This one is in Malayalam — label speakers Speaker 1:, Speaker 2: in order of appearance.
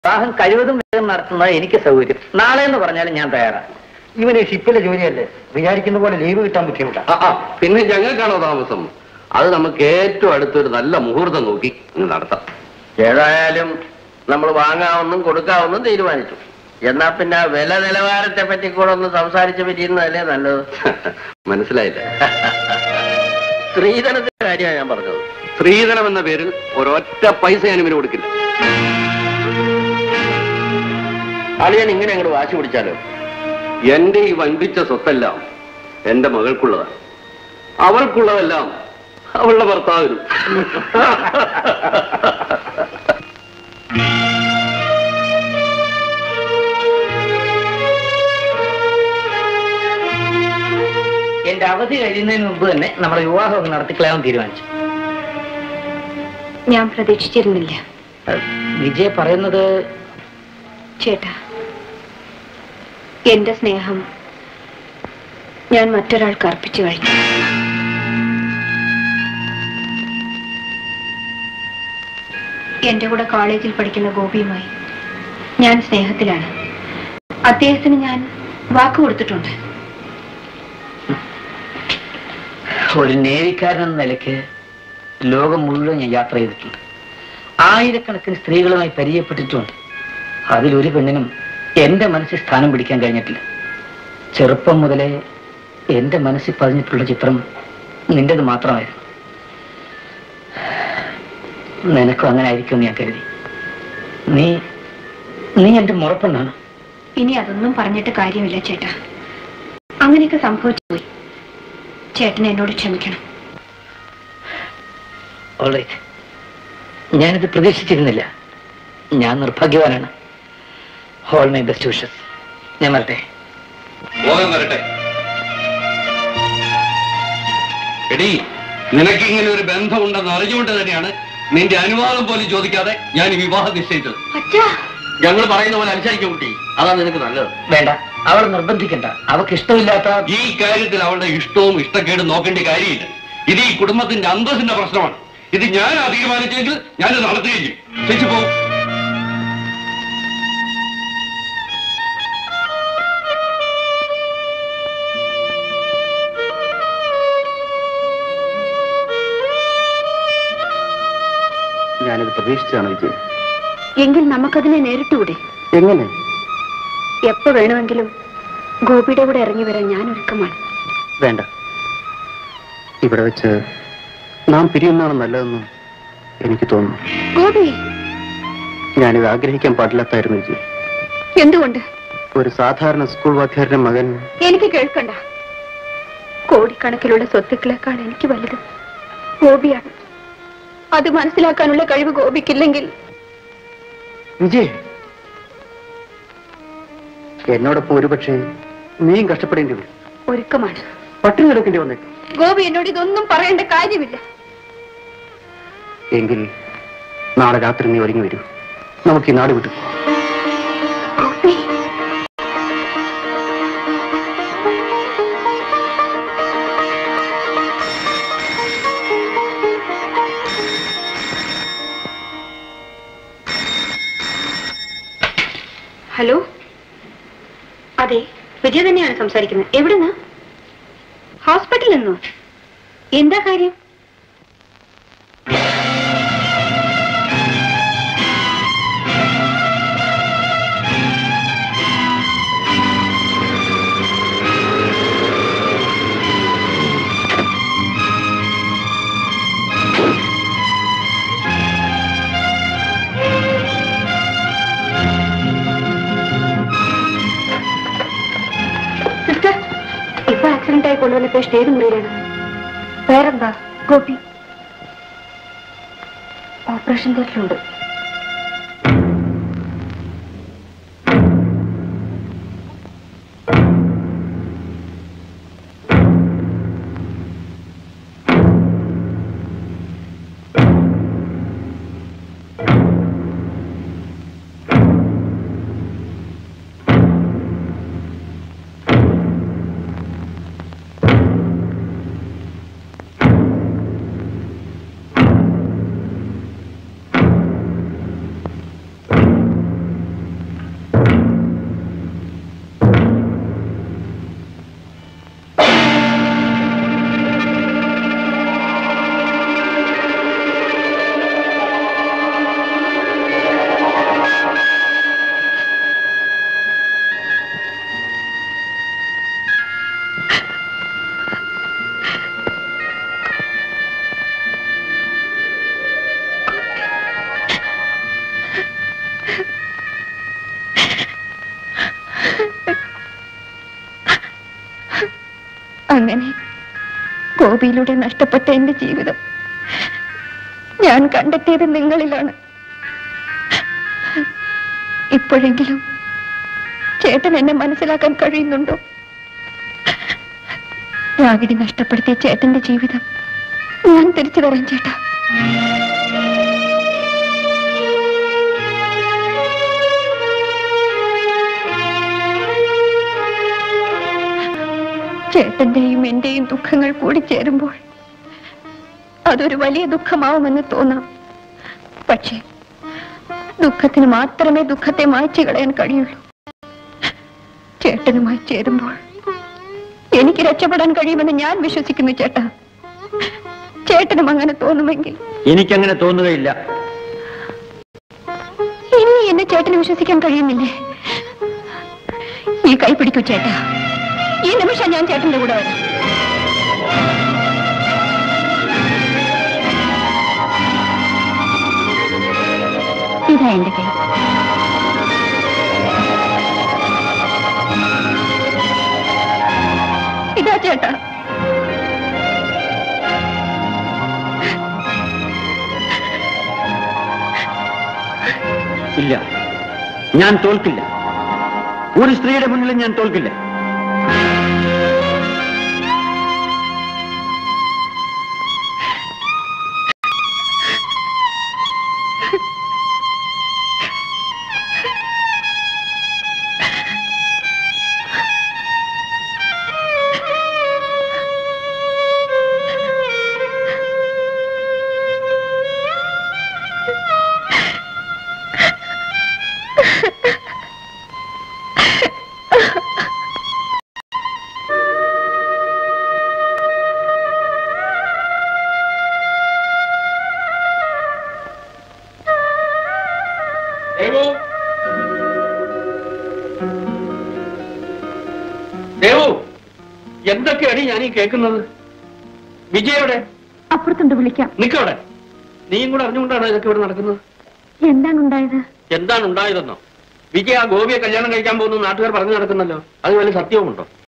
Speaker 1: വിവാഹം കഴിവതും വേഗം നടത്തുന്നത് എനിക്ക് സൗകര്യം നാളെ എന്ന് പറഞ്ഞാലും ഞാൻ തയ്യാറാണ്
Speaker 2: ഇവന് ഷിപ്പിലെ ജോലിയല്ലേ വിചാരിക്കുന്ന പോലെ ലീവ് കിട്ടാൻ ബുദ്ധിമുട്ടാ
Speaker 3: ആ, ആ, പിന്നെ ഞങ്ങൾക്കാണോ താമസം അത് നമുക്ക് ഏറ്റവും അടുത്തൊരു നല്ല മുഹൂർത്തം നോക്കി അങ്ങ് നടത്താം
Speaker 4: ഏതായാലും നമ്മൾ വാങ്ങാവുന്നും കൊടുക്കാവുന്നും തീരുമാനിച്ചു എന്നാ പിന്നെ വില നിലവാരത്തെ പറ്റി കൂടെ ഒന്ന് സംസാരിച്ച് പിരിയുന്നതല്ലേ നല്ലത്
Speaker 3: മനസ്സിലായില്ല
Speaker 4: സ്ത്രീധനത്തിന്റെ കാര്യമാണ് ഞാൻ പറഞ്ഞത്
Speaker 3: സ്ത്രീധനം എന്ന പേരിൽ ഒരൊറ്റ പൈസ ഞാൻ ഇവന് കൊടുക്കില്ല
Speaker 4: അളിയൻ ഇങ്ങനെ അങ്ങോട്ട് വാശി പിടിച്ചാലോ
Speaker 3: എന്റെ ഈ വൻപിച്ച സ്വത്തെല്ലാം എന്റെ മകൾക്കുള്ളതാണ് അവൾക്കുള്ളതെല്ലാം അവളുടെ ഭർത്താവിനും
Speaker 1: എന്റെ അവധി കഴിയുന്നതിന് മുമ്പ് തന്നെ നമ്മുടെ വിവാഹം അങ്ങ് നടത്തിക്കളയാൻ തീരുമാനിച്ചു
Speaker 5: ഞാൻ പ്രതീക്ഷിച്ചിരുന്നില്ല
Speaker 1: ഏഹ്, വിജയ പറയുന്നത്
Speaker 5: ചേട്ടാ എന്റെ സ്നേഹം ഞാൻ മറ്റൊരാൾക്ക് അർപ്പിച്ചു കഴിഞ്ഞു എന്റെ കൂടെ കോളേജിൽ പഠിക്കുന്ന ഗോപിയുമായി ഞാൻ സ്നേഹത്തിലാണ് അദ്ദേഹത്തിന് ഞാൻ വാക്ക് കൊടുത്തിട്ടുണ്ട്
Speaker 1: ഒരു നേവിക്കാരൻ എന്ന നിലയ്ക്ക് ലോകം മുഴുവൻ ഞാൻ യാത്ര ചെയ്തിട്ടുണ്ട് ആയിരക്കണക്കിന് സ്ത്രീകളുമായി പരിചയപ്പെട്ടിട്ടുണ്ട് അതിലൊരു പെണ്ണിനും എന്റെ മനസ്സിൽ സ്ഥാനം പിടിക്കാൻ കഴിഞ്ഞിട്ടില്ല ചെറുപ്പം മുതലേ എന്റെ മനസ്സിൽ പതിഞ്ഞിട്ടുള്ള ചിത്രം നിന്റേത് മാത്രമായിരുന്നു നിനക്കും അങ്ങനെ ആയിരിക്കുമെന്ന് ഞാൻ കരുതി നീ നീ എന്റെ മുറപ്പെണ്ണാണ്
Speaker 5: ഇനി അതൊന്നും പറഞ്ഞിട്ട് കാര്യമില്ല ചേട്ടാ അങ്ങനെയൊക്കെ സംഭവിച്ചു പോയി ചേട്ടൻ എന്നോട് ക്ഷമിക്കണം
Speaker 1: ഓൾറൈറ്റ് ഞാനിത് പ്രതീക്ഷിച്ചിരുന്നില്ല ഞാൻ നിർഭാഗ്യവാനാണ് ഹോൾ മൈ ബെസ്റ്റ് വിഷസ് ഞാൻ വരട്ടെ
Speaker 3: പോകാൻ വരട്ടെ എടീ നിനക്ക് ഇങ്ങനെ ഒരു ബന്ധമുണ്ടെന്ന് അറിഞ്ഞുകൊണ്ട് തന്നെയാണ് നിന്റെ അനുവാദം പോലും ചോദിക്കാതെ ഞാൻ ഈ വിവാഹം നിശ്ചയിച്ചത്
Speaker 5: അച്ഛാ
Speaker 4: ഞങ്ങൾ പറയുന്ന പോലെ അനുസരിക്കും കുട്ടി അതാണ് നിനക്ക് നല്ലത്
Speaker 1: വേണ്ട അവൾ നിർബന്ധിക്കണ്ട അവൾക്ക് ഇഷ്ടമില്ലാത്ത
Speaker 3: ഈ കാര്യത്തിൽ അവളുടെ ഇഷ്ടവും ഇഷ്ടക്കേടും നോക്കേണ്ട കാര്യമില്ല ഇത് ഈ കുടുംബത്തിന്റെ അന്തസ്സിന്റെ പ്രശ്നമാണ് ഇത് ഞാൻ തീരുമാനിച്ചെങ്കിൽ ഞാൻ നടത്തുകയും ചെയ്യും ചേച്ചി പോകും
Speaker 2: ഞാനിത് പ്രതീക്ഷിച്ചാണ് വിജയ്
Speaker 5: എങ്കിൽ നമുക്കതിനെ നേരിട്ടുകൂടെ
Speaker 2: എങ്ങനെ
Speaker 5: എപ്പോ വേണമെങ്കിലും ഗോപിയുടെ കൂടെ ഇറങ്ങി വരാൻ ഞാൻ ഒരുക്കമാണ്
Speaker 2: വേണ്ട ഇവിടെ വെച്ച് നാം പിരിയുന്നതാണ് നല്ലതെന്ന് എനിക്ക് തോന്നുന്നു
Speaker 5: ഗോപി
Speaker 2: ഞാനിത് ആഗ്രഹിക്കാൻ പാടില്ലാത്തായിരുന്നു വിജയ്
Speaker 5: എന്തുകൊണ്ട്
Speaker 2: ഒരു സാധാരണ സ്കൂൾ വാദ്യാരുടെ മകൻ
Speaker 5: എനിക്ക് കേൾക്കണ്ട കോടിക്കണക്കിലുള്ള സ്വത്തുക്കളെക്കാൾ എനിക്ക് വലുത് ഗോപിയാണ് അത് മനസ്സിലാക്കാനുള്ള കഴിവ് ഗോപിക്കില്ലെങ്കിൽ
Speaker 2: വിജയ് എന്നോടൊപ്പം ഒരുപക്ഷെ നീയും കഷ്ടപ്പെടേണ്ടി വരും
Speaker 5: ഒരുക്കമാണ്
Speaker 2: പട്ടിണി കിടക്കേണ്ടി വന്നേക്കും
Speaker 5: ഗോപി എന്നോട് ഇതൊന്നും പറയേണ്ട കാര്യമില്ല
Speaker 2: എങ്കിൽ നാളെ രാത്രി നീ ഒരുങ്ങി വരൂ നമുക്ക് ഈ നാട് വിട്ടു പോകാം.
Speaker 5: ഗോപി ഹലോ അതെ വിജയ തന്നെയാണ് സംസാരിക്കുന്നത് എവിടുന്ന് ഹോസ്പിറ്റലിൽ നിന്നോ എന്താ കാര്യം സിസ്റ്റർ ഇപ്പൊ ആക്സിഡന്റ് ആയി കൊണ്ടുവന്ന പേഷ്യന്റ് ഏത് മുറിയിലാണ് വേറെന്താ ഗോപി ഓപ്പറേഷൻ തിയേറ്ററിലുണ്ട് അങ്ങനെ ഗോപിയിലൂടെ നഷ്ടപ്പെട്ട എന്റെ ജീവിതം ഞാൻ കണ്ടെത്തിയത് നിങ്ങളിലാണ് ഇപ്പോഴെങ്കിലും ചേട്ടൻ എന്നെ മനസ്സിലാക്കാൻ കഴിയുന്നുണ്ടോ രാഗിണി നഷ്ടപ്പെടുത്തിയ ചേട്ടന്റെ ജീവിതം ഞാൻ തിരിച്ചു തരാം ചേട്ടാ ചേട്ടന്റെയും എന്റെയും ദുഃഖങ്ങൾ കൂടി ചേരുമ്പോൾ അതൊരു വലിയ ദുഃഖമാവുമെന്ന് തോന്നാം പക്ഷേ ദുഃഖത്തിന് മാത്രമേ ദുഃഖത്തെ മായ്ച്ചു കളയാൻ കഴിയുള്ളൂ ചേട്ടനുമായി ചേരുമ്പോൾ എനിക്ക് രക്ഷപ്പെടാൻ കഴിയുമെന്ന് ഞാൻ വിശ്വസിക്കുന്നു ചേട്ടാ ചേട്ടനും അങ്ങനെ തോന്നുമെങ്കിൽ
Speaker 2: എനിക്കങ്ങനെ തോന്നുകയില്ല
Speaker 5: ഇനി എന്നെ ചേട്ടന് വിശ്വസിക്കാൻ കഴിയുന്നില്ലേ ഈ കൈ പിടിക്കൂ ചേട്ടാ ഈ നിമിഷം ഞാൻ ചേട്ടന്റെ കൂടെ വരാം ഇതാ എന്റെ കൈ ഇതാ ചേട്ടാ
Speaker 2: ഇല്ല ഞാൻ തോൽക്കില്ല ഒരു സ്ത്രീയുടെ മുന്നിലും ഞാൻ തോൽക്കില്ല
Speaker 3: ദേവു ദേവു എന്തൊക്കെയാണ് ഞാൻ ഈ കേൾക്കുന്നത് വിജയോടെ
Speaker 5: അപ്പുറത്തുണ്ട് വിളിക്കാം
Speaker 3: നിക്കവിടെ നീയും കൂടെ അറിഞ്ഞുകൊണ്ടാണ് ഇതൊക്കെ ഇവിടെ നടക്കുന്നത്
Speaker 5: എന്താണ് ഉണ്ടായത്
Speaker 3: എന്താണ് ഉണ്ടായതെന്നോ വിജയ ആ ഗോപിയെ കല്യാണം കഴിക്കാൻ പോകുന്നു നാട്ടുകാർ പറഞ്ഞു നടക്കുന്നല്ലോ അത് വല്ല സത്യവുമുണ്ടോ